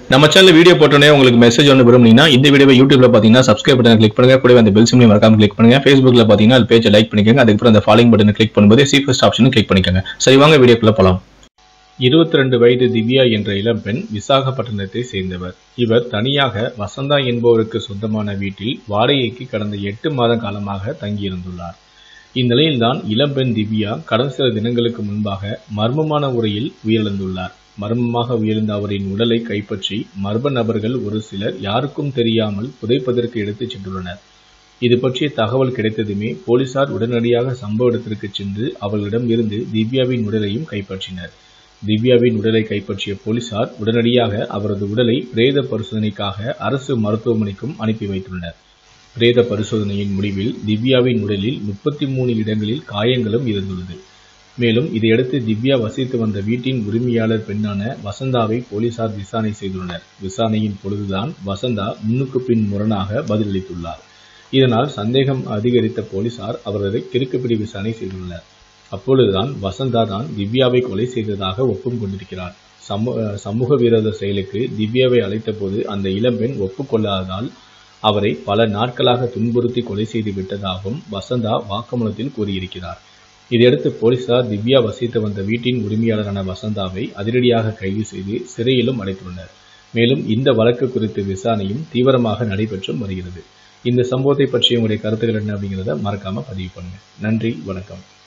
நம்ம channel video போட்டோன்னே உங்களுக்கு மெசேஜ் ஒன்று விரும்புனீங்கன்னா இந்த வீடியோவை யூடியூப்ல பார்த்தீங்கன்னா சப்ஸ்கிரைப் பட்டன் கிளிக் பண்ணுங்க கூடவே அந்த பெல் சிம்லையும் மறக்காம கிளிக் பண்ணுங்க ஃபேஸ்புக்ல பார்த்தீங்கன்னா அது பேஜை லைக் பண்ணிக்கோங்க அதுக்கப்புறம் அந்த ஃபாலோயிங் பட்டனை கிளிக் பண்ணும்போது சி ஃபர்ஸ்ட் ஆப்ஷனும் கிளிக் பண்ணிக்கோங்க சரி வாங்க வீடியோக்குள்ள போலாம் இருபத்தி ரெண்டு வயது திவ்யா என்ற இளம்பெண் விசாகப்பட்டினத்தை சேர்ந்தவர் இவர் தனியாக வசந்தா என்பவருக்கு சொந்தமான வீட்டில் வாடகைக்கு கடந்த எட்டு மாத காலமாக தங்கியிருந்துள்ளார் இந்நிலையில்தான் இளம்பெண் திவ்யா கடந்த சில தினங்களுக்கு முன்பாக மர்மமான முறையில் உயிரிழந்துள்ளார் மர்மமாக உயிர்ந்த அவரின் உடலை கைப்பற்றி மர்ம நபர்கள் ஒரு சிலர் யாருக்கும் தெரியாமல் புதைப்பதற்கு எடுத்துச் சென்றுள்ளனர் இது பற்றிய தகவல் கிடைத்ததுமே போலீசார் உடனடியாக சம்பவ இடத்திற்கு சென்று அவர்களிடம் இருந்து திவ்யாவின் உடலையும் கைப்பற்றினர் திவ்யாவின் உடலை கைப்பற்றிய போலீசார் உடனடியாக அவரது உடலை பிரேத பரிசோதனைக்காக அரசு மருத்துவமனைக்கும் அனுப்பி வைத்துள்ளனர் பிரேத பரிசோதனையின் முடிவில் திவ்யாவின் உடலில் முப்பத்தி மூணு இடங்களில் காயங்களும் இருந்துள்ளது மேலும் இதையடுத்து திவ்யா வசித்து வந்த வீட்டின் உரிமையாளர் பெண்ணான வசந்தாவை போலீசார் விசாரணை செய்துள்ளனர் விசாரணையின் பொழுதுதான் வசந்தா முன்னுக்கு பின் முரணாக பதிலளித்துள்ளார் இதனால் சந்தேகம் அதிகரித்த போலீசார் அவரது கிறுக்குப்பிடி விசாரணை செய்துள்ளனர் அப்பொழுதுதான் வசந்தா தான் திவ்யாவை கொலை செய்ததாக ஒப்பும் கொண்டிருக்கிறார் சமூக சமூக விரோத செயலுக்கு திவ்யாவை அழைத்தபோது அந்த இளம்பெண் ஒப்புக்கொள்ளாததால் அவரை பல நாட்களாக துன்புறுத்தி கொலை செய்து விட்டதாகவும் வசந்தா வாக்குமூலத்தில் கூறியிருக்கிறார் இதையடுத்து போலீசார் திவ்யா வசித்து வந்த வீட்டின் உரிமையாளரான வசந்தாவை அதிரடியாக கைது செய்து சிறையிலும் அடைத்துள்ளனர் மேலும் இந்த வழக்கு குறித்த விசாரணையும் தீவிரமாக நடைபெற்றும் வருகிறது இந்த சம்பவத்தை பற்றி உங்களுடைய கருத்துக்கள் என்ன அப்படிங்கிறத மறக்காம பதிவு பண்ணுங்க நன்றி வணக்கம்